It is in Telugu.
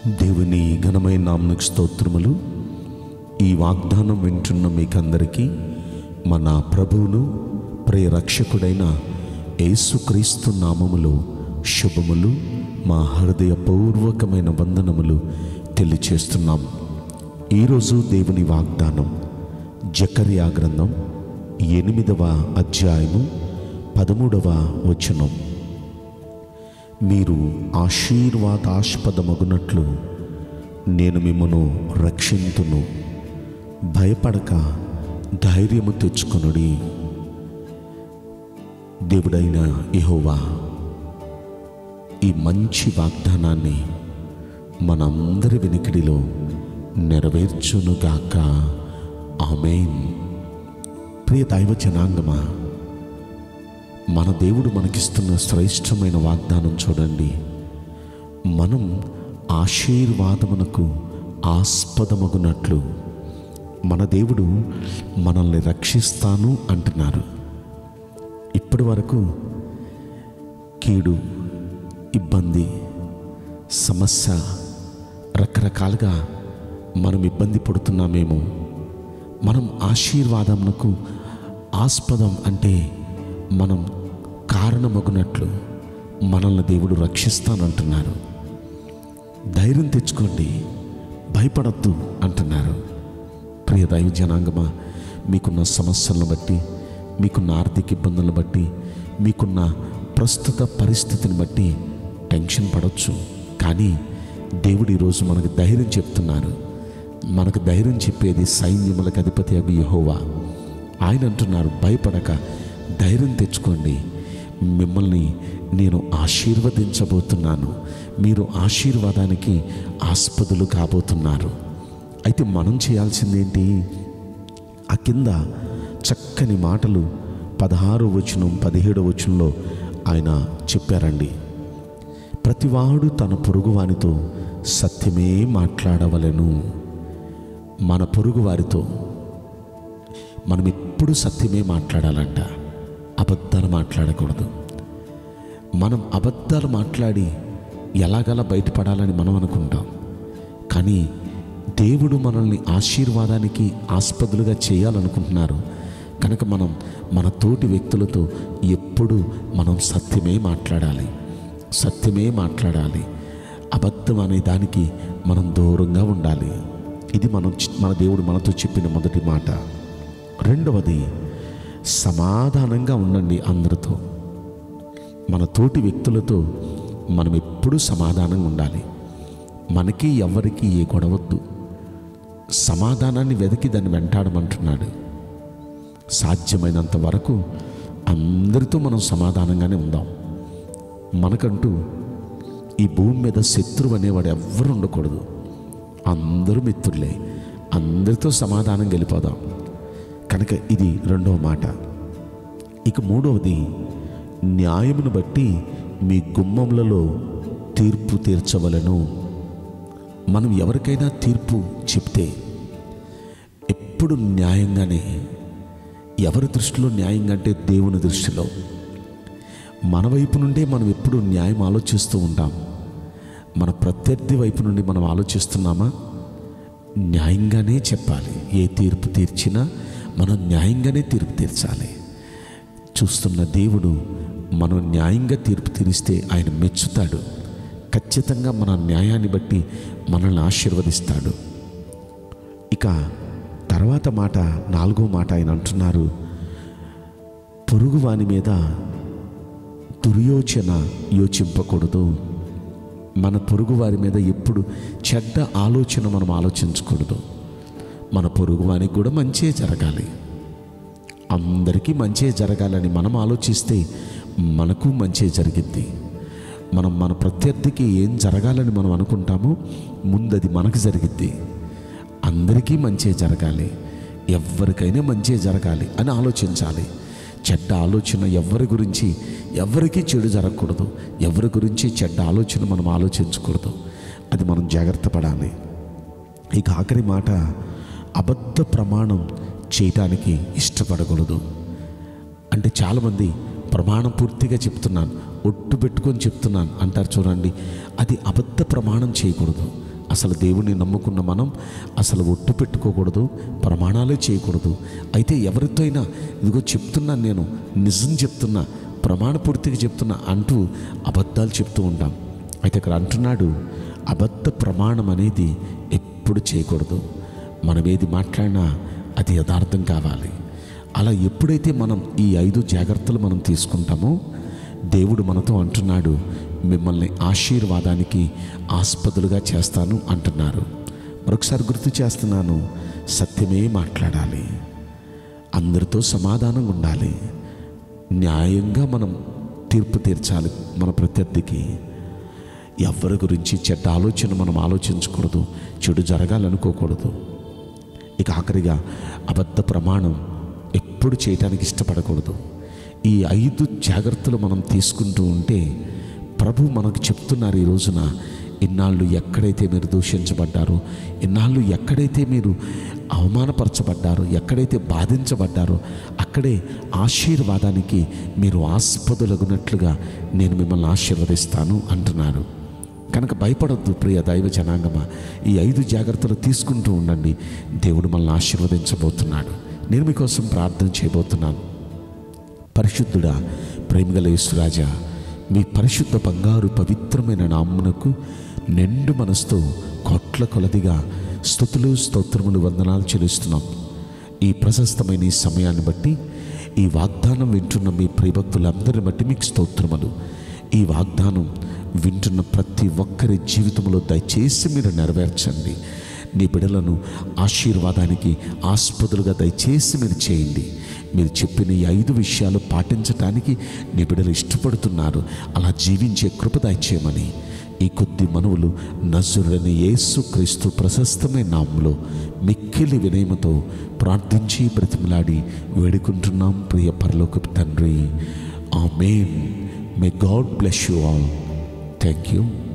దేవుని ఘనమైన నామనికి స్తోత్రములు ఈ వాగ్దానం వింటున్న మీకందరికీ మన ప్రభువును ప్రియ రక్షకుడైన యేసుక్రీస్తు నామములో శుభములు మా హృదయపూర్వకమైన వందనములు తెలియచేస్తున్నాం ఈరోజు దేవుని వాగ్దానం జకర్యా గ్రంథం ఎనిమిదవ అధ్యాయము పదమూడవ వచనం మీరు ఆశీర్వాదాస్పదమగునట్లు నేను మిమ్మను రక్షింతును భయపడక ధైర్యము తెచ్చుకొనుడి దేవుడైన యెహోవా ఈ మంచి వాగ్దానాన్ని మనందరి వెనుకడిలో నెరవేర్చునుగాక ఆమెన్ ప్రియ దైవ జనాంగమా మన దేవుడు మనకిస్తున్న శ్రేష్టమైన వాగ్దానం చూడండి మనం ఆశీర్వాదమునకు ఆస్పదమగునట్లు మన దేవుడు మనల్ని రక్షిస్తాను అంటున్నారు ఇప్పటి వరకు కీడు ఇబ్బంది సమస్య రకరకాలుగా మనం ఇబ్బంది పడుతున్నామేమో మనం ఆశీర్వాదమునకు ఆస్పదం అంటే మనం కారణమగునట్లు మనల్ని దేవుడు రక్షిస్తానంటున్నారు ధైర్యం తెచ్చుకోండి భయపడద్దు అంటున్నారు ప్రియ దైవ జనాంగమా మీకున్న సమస్యలను బట్టి మీకున్న ఆర్థిక ఇబ్బందులను బట్టి మీకున్న ప్రస్తుత పరిస్థితిని బట్టి టెన్షన్ పడవచ్చు కానీ దేవుడు ఈరోజు మనకు ధైర్యం చెప్తున్నారు మనకు ధైర్యం చెప్పేది సైన్యములకు అధిపతి అవి యహోవా ఆయన అంటున్నారు భయపడక ధైర్యం తెచ్చుకోండి మిమ్మల్ని నేను ఆశీర్వదించబోతున్నాను మీరు ఆశీర్వాదానికి ఆస్పదులు కాబోతున్నారు అయితే మనం చేయాల్సిందేంటి ఆ కింద చక్కని మాటలు పదహారు వచనం పదిహేడు వచనంలో ఆయన చెప్పారండి ప్రతివాడు తన పొరుగువానితో సత్యమే మాట్లాడవలెను మన పొరుగు వారితో మనం ఎప్పుడు సత్యమే మాట్లాడాలంట అబద్ధాలు మాట్లాడకూడదు మనం అబద్ధాలు మాట్లాడి ఎలాగలా బయటపడాలని మనం అనుకుంటాం కానీ దేవుడు మనల్ని ఆశీర్వాదానికి ఆస్పదులుగా చేయాలనుకుంటున్నారు కనుక మనం మన తోటి వ్యక్తులతో ఎప్పుడు మనం సత్యమే మాట్లాడాలి సత్యమే మాట్లాడాలి అబద్ధం అనే దానికి మనం దూరంగా ఉండాలి ఇది మనం మన దేవుడు మనతో చెప్పిన మొదటి మాట రెండవది సమాధానంగా ఉండండి అందరితో మన తోటి వ్యక్తులతో మనం ఎప్పుడూ సమాధానంగా ఉండాలి మనకి ఎవరికి ఏ గొడవద్దు సమాధానాన్ని వెతికి దాన్ని వెంటాడమంటున్నాడు సాధ్యమైనంత వరకు అందరితో మనం సమాధానంగానే ఉందాం మనకంటూ ఈ భూమి మీద శత్రువు అనేవాడు ఎవ్వరు ఉండకూడదు అందరూ మిత్రులే అందరితో సమాధానం గెలిపోదాం కనుక ఇది రెండవ మాట ఇక మూడవది న్యాయమును బట్టి మీ గుమ్మములలో తీర్పు తీర్చవలను మనం ఎవరికైనా తీర్పు చెప్తే ఎప్పుడు న్యాయంగానే ఎవరి దృష్టిలో న్యాయంగా అంటే దేవుని దృష్టిలో మన వైపు నుండే మనం ఎప్పుడు న్యాయం ఆలోచిస్తూ ఉంటాం మన ప్రత్యర్థి వైపు నుండి మనం ఆలోచిస్తున్నామా న్యాయంగానే చెప్పాలి ఏ తీర్పు తీర్చినా మనం న్యాయంగానే తీర్పు తీర్చాలి చూస్తున్న దేవుడు మనం న్యాయంగా తీర్పు తీరిస్తే ఆయన మెచ్చుతాడు ఖచ్చితంగా మన న్యాయాన్ని బట్టి మనల్ని ఆశీర్వదిస్తాడు ఇక తర్వాత మాట నాలుగో మాట ఆయన అంటున్నారు పొరుగు వాని మీద దుర్యోచన యోచింపకూడదు మన పొరుగు వారి మీద ఎప్పుడు చెడ్డ ఆలోచన మనం ఆలోచించకూడదు మన పొరుగు వానికి కూడా మంచే జరగాలి అందరికీ మంచే జరగాలని మనం ఆలోచిస్తే మనకు మంచే జరిగింది మనం మన ప్రత్యర్థికి ఏం జరగాలని మనం అనుకుంటామో ముందది మనకు జరిగిద్ది అందరికీ మంచే జరగాలి ఎవరికైనా మంచే జరగాలి అని ఆలోచించాలి చెడ్డ ఆలోచన ఎవరి గురించి ఎవరికీ చెడు జరగకూడదు ఎవరి గురించి చెడ్డ ఆలోచన మనం ఆలోచించకూడదు అది మనం జాగ్రత్త పడాలి ఇక ఆఖరి మాట అబద్ధ ప్రమాణం చేయటానికి ఇష్టపడకూడదు అంటే చాలామంది ప్రమాణం పూర్తిగా చెప్తున్నాను ఒట్టు పెట్టుకొని చెప్తున్నాను అంటారు చూడండి అది అబద్ధ ప్రమాణం చేయకూడదు అసలు దేవుని నమ్ముకున్న మనం అసలు ఒట్టు పెట్టుకోకూడదు ప్రమాణాలే చేయకూడదు అయితే ఎవరితో అయినా ఇదిగో చెప్తున్నాను నేను నిజం చెప్తున్నా ప్రమాణపూర్తిగా చెప్తున్నా అంటూ అబద్ధాలు చెప్తూ ఉంటాం అయితే ఇక్కడ అంటున్నాడు అబద్ధ ప్రమాణం అనేది ఎప్పుడు చేయకూడదు మనం ఏది మాట్లాడినా అది యథార్థం కావాలి అలా ఎప్పుడైతే మనం ఈ ఐదు జాగ్రత్తలు మనం తీసుకుంటామో దేవుడు మనతో అంటున్నాడు మిమ్మల్ని ఆశీర్వాదానికి ఆస్పదులుగా చేస్తాను అంటున్నారు మరొకసారి గుర్తు చేస్తున్నాను సత్యమే మాట్లాడాలి అందరితో సమాధానంగా ఉండాలి న్యాయంగా మనం తీర్పు తీర్చాలి మన ప్రత్యర్థికి ఎవరి గురించి చెడ్డ ఆలోచన మనం ఆలోచించకూడదు చెడు జరగాలనుకోకూడదు ఇక ఆఖరిగా అబద్ధ ప్రమాణం ఎప్పుడు చేయటానికి ఇష్టపడకూడదు ఈ ఐదు జాగ్రత్తలు మనం తీసుకుంటూ ఉంటే ప్రభు మనకు చెప్తున్నారు ఈ రోజున ఇన్నాళ్ళు ఎక్కడైతే మీరు దూషించబడ్డారో ఇన్నాళ్ళు ఎక్కడైతే మీరు అవమానపరచబడ్డారో ఎక్కడైతే బాధించబడ్డారో అక్కడే ఆశీర్వాదానికి మీరు ఆస్పదులగునట్లుగా నేను మిమ్మల్ని ఆశీర్వదిస్తాను అంటున్నారు కనుక భయపడొద్దు ప్రియ దైవ జనాంగమా ఈ ఐదు జాగ్రత్తలు తీసుకుంటూ ఉండండి దేవుడు మనల్ని ఆశీర్వదించబోతున్నాడు నేను మీకోసం ప్రార్థన చేయబోతున్నాను పరిశుద్ధుడా ప్రేమగల యేసురాజా మీ పరిశుద్ధ బంగారు పవిత్రమైన నామ్మునకు నిండు మనసుతో కోట్ల కొలదిగా స్థుతులు స్తోత్రములు వందనాలు చెల్లిస్తున్నాం ఈ ప్రశస్తమైన ఈ సమయాన్ని బట్టి ఈ వాగ్దానం వింటున్న మీ ప్రియభక్తులందరిని బట్టి మీకు స్తోత్రములు ఈ వాగ్దానం వింటున్న ప్రతి ఒక్కరి జీవితంలో దయచేసి మీరు నెరవేర్చండి నీ బిడలను ఆశీర్వాదానికి ఆస్పదులుగా దయచేసి మీరు చేయండి మీరు చెప్పిన ఈ ఐదు విషయాలు పాటించటానికి నీ బిడలు ఇష్టపడుతున్నారు అలా జీవించే కృప దయచేయమని ఈ కొద్ది మనవులు నజురని యేసు క్రీస్తు ప్రశస్తమైన నామంలో మిక్కిలి వినయమతో ప్రార్థించి బ్రతిమలాడి వేడుకుంటున్నాం ప్రియ పరలోకపు తండ్రి amen may God bless you all thank you